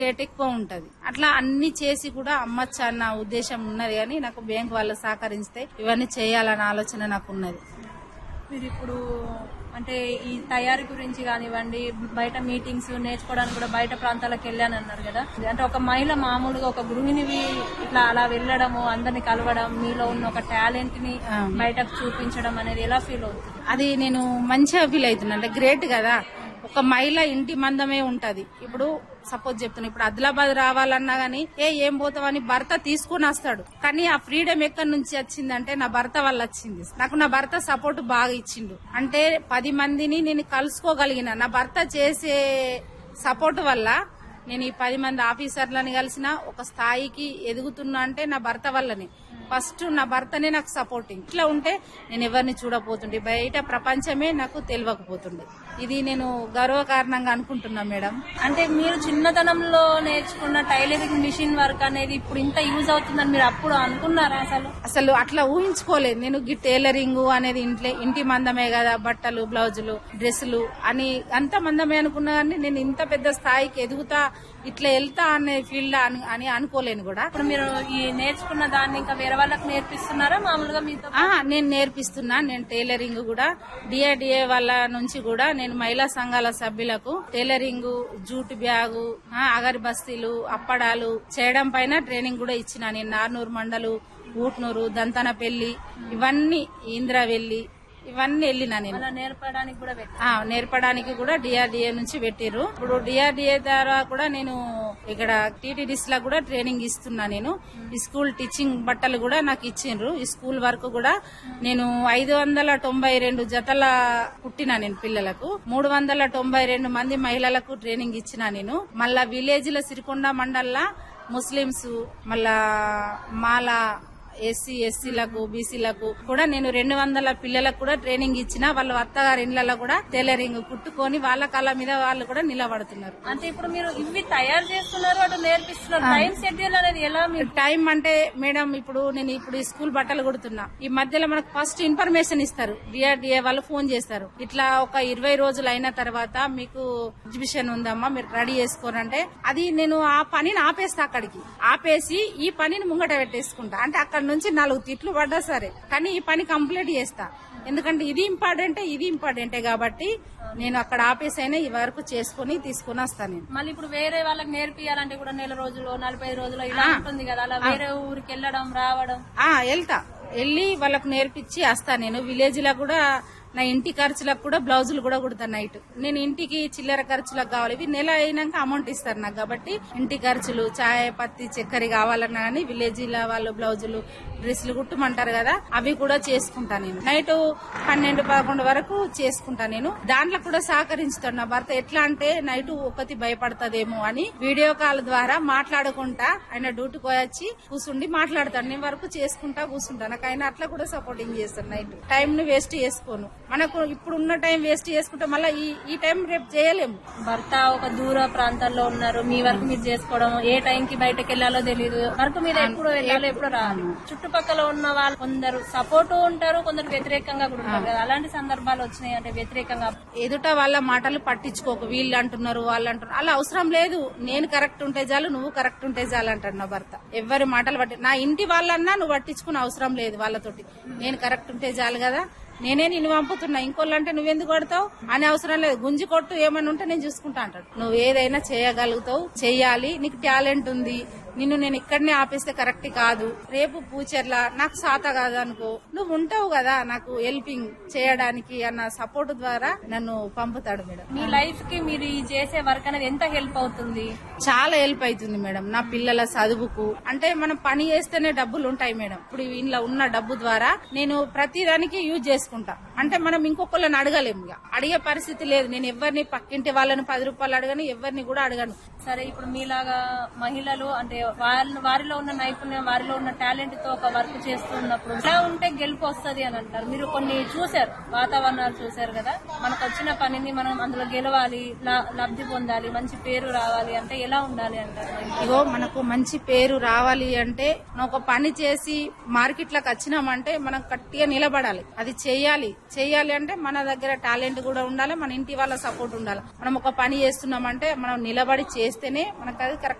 rate ఎక్కువ ఉంటది అట్లా అన్ని చేసి కూడా అమ్మచ్చా అన్న ఉద్దేశం ఉన్నది కానీ నాకు బ్యాంక్ వాళ్ళు సహకరిస్తే ఇవన్నీ చేయాలన్న ఆలోచన నాకు ఉన్నది మీరు ఇప్పుడు అంటే ఈ తయారీ గురించి కానివ్వండి బయట మీటింగ్స్ నేర్చుకోవడానికి కూడా బయట ప్రాంతాలకు వెళ్ళాను అన్నారు కదా అంటే ఒక మహిళ మామూలుగా ఒక గృహిణివి ఇట్లా అలా వెళ్ళడము అందరిని కలవడం మీలో ఉన్న ఒక టాలెంట్ ని బయటకు చూపించడం అనేది ఎలా ఫీల్ అవుతుంది అది నేను మంచిగా ఫీల్ అవుతున్నా అంటే గ్రేట్ కదా ఒక మహిళ ఇంటి మందమే ఉంటది ఇప్పుడు సపోజ్ చెప్తున్నా ఇప్పుడు ఆదిలాబాద్ రావాలన్నా గానీ ఏ ఏం పోతావని భర్త తీసుకుని వస్తాడు కానీ ఆ ఫ్రీడమ్ ఎక్కడి నుంచి వచ్చిందంటే నా భర్త వల్ల వచ్చింది నాకు నా భర్త సపోర్ట్ బాగా ఇచ్చిండు అంటే పది మందిని నేను కలుసుకోగలిగిన నా భర్త చేసే సపోర్ట్ వల్ల నేను ఈ పది మంది ఆఫీసర్లను కలిసిన ఒక స్థాయికి ఎదుగుతున్నా అంటే నా భర్త వల్లనే ఫస్ట్ నా భర్తనే నాకు సపోర్టింగ్ ఇట్లా ఉంటే నేను ఎవరిని చూడపోతుండే బయట ప్రపంచమే నాకు తెలియకపోతుండే ఇది నేను గర్వకారణంగా అనుకుంటున్నా మేడం అంటే మీరు చిన్నతనంలో నేర్చుకున్న టైలరింగ్ మిషన్ వర్క్ అనేది ఇప్పుడు ఇంత యూజ్ అవుతుందని మీరు అప్పుడు అనుకున్నారా అసలు అసలు అట్లా ఊహించుకోలేదు నేను గి టైలరింగ్ అనేది ఇంట్లో ఇంటి మందమే కదా బట్టలు బ్లౌజులు డ్రెస్సులు అని అంత మందమే అనుకున్నా కానీ నేను ఇంత పెద్ద స్థాయికి ఎదుగుతా ఇట్లా వెళ్తా అనే ఫీల్డ్ అని అని అనుకోలేను కూడా ఇప్పుడు మీరు ఈ నేర్చుకున్న దాన్ని ఇంకా వేరే వాళ్ళకి నేర్పిస్తున్నారా మామూలుగా మీతో ఆ నేను నేర్పిస్తున్నా నేను టైలరింగ్ కూడా డిఆర్డిఏ వాళ్ళ నుంచి కూడా నేను మహిళా సంఘాల సభ్యులకు టైలరింగ్ జూట్ బ్యాగు ఆ, అగరి బస్తీలు అప్పడాలు చేయడం పైన ట్రైనింగ్ కూడా ఇచ్చిన నేను నార్నూరు మండలు ఊట్నూరు దంతనపల్లి ఇవన్నీ ఇంద్రవెల్లి ఇవన్నీ వెళ్ళినా నేను అలా నేర్పడానికి కూడా పెట్టారు ఆ, నేర్పడానికి కూడా డిఆర్డిఏ నుంచి పెట్టిర్రు ఇప్పుడు డిఆర్డిఏ ద్వారా కూడా నేను ఇక్కడ టీటీడీస్ లా కూడా ట్రైనింగ్ ఇస్తున్నా నేను ఈ స్కూల్ టీచింగ్ బట్టలు కూడా నాకు ఇచ్చిండ్రు ఈ స్కూల్ వరకు కూడా నేను ఐదు వందల తొంభై రెండు జతల కుట్టినా నేను పిల్లలకు మూడు వందల తొంభై రెండు మంది మహిళలకు ట్రైనింగ్ ఇచ్చిన నేను మళ్ళా విలేజ్ లో సిరికొండ మండల్లా ముస్లిమ్స్ మళ్ళా మాల ఎస్సీ ఎస్సీలకు బీసీలకు కూడా నేను రెండు వందల పిల్లలకు కూడా ట్రైనింగ్ ఇచ్చిన వాళ్ళ అత్తగారి ఇళ్లలో కూడా టైలరింగ్ కుట్టుకొని వాళ్ళ కాళ్ళ మీద వాళ్ళు కూడా నిలబడుతున్నారు అంటే ఇప్పుడు మీరు ఇవి తయారు చేస్తున్నారు అటు నేర్పిస్తున్నారు టైం షెడ్యూల్ అనేది ఎలా మీరు టైం అంటే మేడం ఇప్పుడు నేను ఇప్పుడు ఈ స్కూల్ బట్టలు కుడుతున్నా ఈ మధ్యలో మనకు ఫస్ట్ ఇన్ఫర్మేషన్ ఇస్తారు డిఆర్డిఏ వాళ్ళు ఫోన్ చేస్తారు ఇట్లా ఒక ఇరవై రోజులు అయిన తర్వాత మీకు ఎగ్జిబిషన్ ఉందమ్మా మీరు రెడీ చేసుకోరంటే అది నేను ఆ పనిని ఆపేస్తా అక్కడికి ఆపేసి ఈ పనిని ముంగట పెట్టేసుకుంటా అంటే అక్కడ నుంచి నాలుగు తిట్లు పడ్డా సరే కానీ ఈ పని కంప్లీట్ చేస్తా ఎందుకంటే ఇది ఇంపార్టెంటే ఇది ఇంపార్టెంటే కాబట్టి నేను అక్కడ ఆపేసైనా ఈ వరకు చేసుకుని తీసుకుని వస్తాను నేను మళ్ళీ ఇప్పుడు వేరే వాళ్ళకి నేర్పియాలంటే కూడా నెల రోజులు నలభై రోజులు ఇలా ఉంటుంది కదా అలా వేరే ఊరికి వెళ్ళడం రావడం ఆ వెళ్తా వెళ్ళి వాళ్ళకు నేర్పించి వస్తా నేను విలేజ్ లో కూడా నా ఇంటి ఖర్చులకు కూడా బ్లౌజులు కూడా కుడతా నైట్ నేను ఇంటికి చిల్లర ఖర్చులకు కావాలి ఇవి నెల అయినాక అమౌంట్ ఇస్తారు నాకు కాబట్టి ఇంటి ఖర్చులు చాయ్ పత్తి చక్కెర కావాలన్నా కానీ విలేజ్ లో వాళ్ళు బ్లౌజులు డ్రెస్సులు కుట్టమంటారు కదా అవి కూడా చేసుకుంటా నేను నైట్ పన్నెండు పదకొండు వరకు చేసుకుంటా నేను దాంట్లో కూడా సహకరించుతాడు నా భర్త ఎట్లా అంటే నైట్ ఒకటి భయపడతదేమో అని వీడియో కాల్ ద్వారా మాట్లాడుకుంటా ఆయన డ్యూటీకి వచ్చి కూర్చుండి మాట్లాడతాడు నేను వరకు చేసుకుంటా కూర్చుంటా నాకు ఆయన అట్లా కూడా సపోర్టింగ్ చేస్తాను నైట్ టైం ను వేస్ట్ చేసుకోను మనకు ఇప్పుడు ఉన్న టైం వేస్ట్ చేసుకుంటే మళ్ళీ ఈ ఈ టైం రేపు చేయలేము భర్త ఒక దూర ప్రాంతాల్లో ఉన్నారు మీ వరకు మీరు చేసుకోవడం ఏ టైం కి బయటకు వెళ్ళాలో తెలియదు వర్క్ మీద ఎప్పుడు వెళ్ళాలో ఎప్పుడు రాదు చుట్టుపక్కల ఉన్న వాళ్ళు కొందరు సపోర్ట్ ఉంటారు కొందరు వ్యతిరేకంగా కూడా ఉంటారు కదా అలాంటి సందర్భాలు వచ్చినాయి అంటే వ్యతిరేకంగా ఎదుట వాళ్ళ మాటలు పట్టించుకోకు వీళ్ళు అంటున్నారు వాళ్ళు అంటున్నారు అలా అవసరం లేదు నేను కరెక్ట్ ఉంటే చాలు నువ్వు కరెక్ట్ ఉంటే చాలు అంటాడు నా భర్త ఎవరి మాటలు పట్టి నా ఇంటి వాళ్ళన్నా నువ్వు పట్టించుకునే అవసరం లేదు వాళ్ళతోటి నేను కరెక్ట్ ఉంటే చాలు కదా నేనే నిన్ను పంపుతున్నా ఇంకోళ్ళంటే నువ్వెందుకు కొడతావు అని అవసరం లేదు గుంజి కొట్టు ఏమని ఉంటే నేను చూసుకుంటా అంటాడు నువ్వు ఏదైనా చేయగలుగుతావు చెయ్యాలి నీకు టాలెంట్ ఉంది నిన్ను నేను ఇక్కడనే ఆపేస్తే కరెక్ట్ కాదు రేపు ఫ్యూచర్ లా నాకు సాత కాదు అనుకో నువ్వు ఉంటావు కదా నాకు హెల్పింగ్ చేయడానికి అన్న సపోర్ట్ ద్వారా నన్ను పంపుతాడు మేడం మీ లైఫ్ కి మీరు ఈ చేసే వర్క్ అనేది ఎంత హెల్ప్ అవుతుంది చాలా హెల్ప్ అవుతుంది మేడం నా పిల్లల చదువుకు అంటే మనం పని చేస్తేనే డబ్బులు ఉంటాయి మేడం ఇప్పుడు ఇంట్లో ఉన్న డబ్బు ద్వారా నేను ప్రతి దానికి యూజ్ చేసుకుంటా అంటే మనం ఇంకొకళ్ళని అడగలేము ఇక అడిగే పరిస్థితి లేదు నేను ఎవరిని పక్కింటి వాళ్ళని పది రూపాయలు అడగను ఎవరిని కూడా అడగను సరే ఇప్పుడు మీలాగా మహిళలు అంటే వాళ్ళ వారిలో ఉన్న నైపుణ్యం వారిలో ఉన్న టాలెంట్ తో ఒక వర్క్ చేస్తున్నప్పుడు ఇలా ఉంటే గెలుపు వస్తది అని అంటారు మీరు కొన్ని చూశారు వాతావరణాలు చూశారు కదా మనకు వచ్చిన పనిని మనం అందులో గెలవాలి లా- లబ్ధి పొందాలి మంచి పేరు రావాలి అంటే ఎలా ఉండాలి అంటారు ఇగో మనకు మంచి పేరు రావాలి అంటే మనం ఒక పని చేసి మార్కెట్ లకు వచ్చినామంటే మనం గట్టిగా నిలబడాలి అది చేయాలి చేయాలి అంటే మన దగ్గర టాలెంట్ కూడా ఉండాలి మన ఇంటి వాళ్ళ సపోర్ట్ ఉండాలి మనం ఒక పని చేస్తున్నామంటే మనం నిలబడి చేస్తేనే మనకు అది కరెక్ట్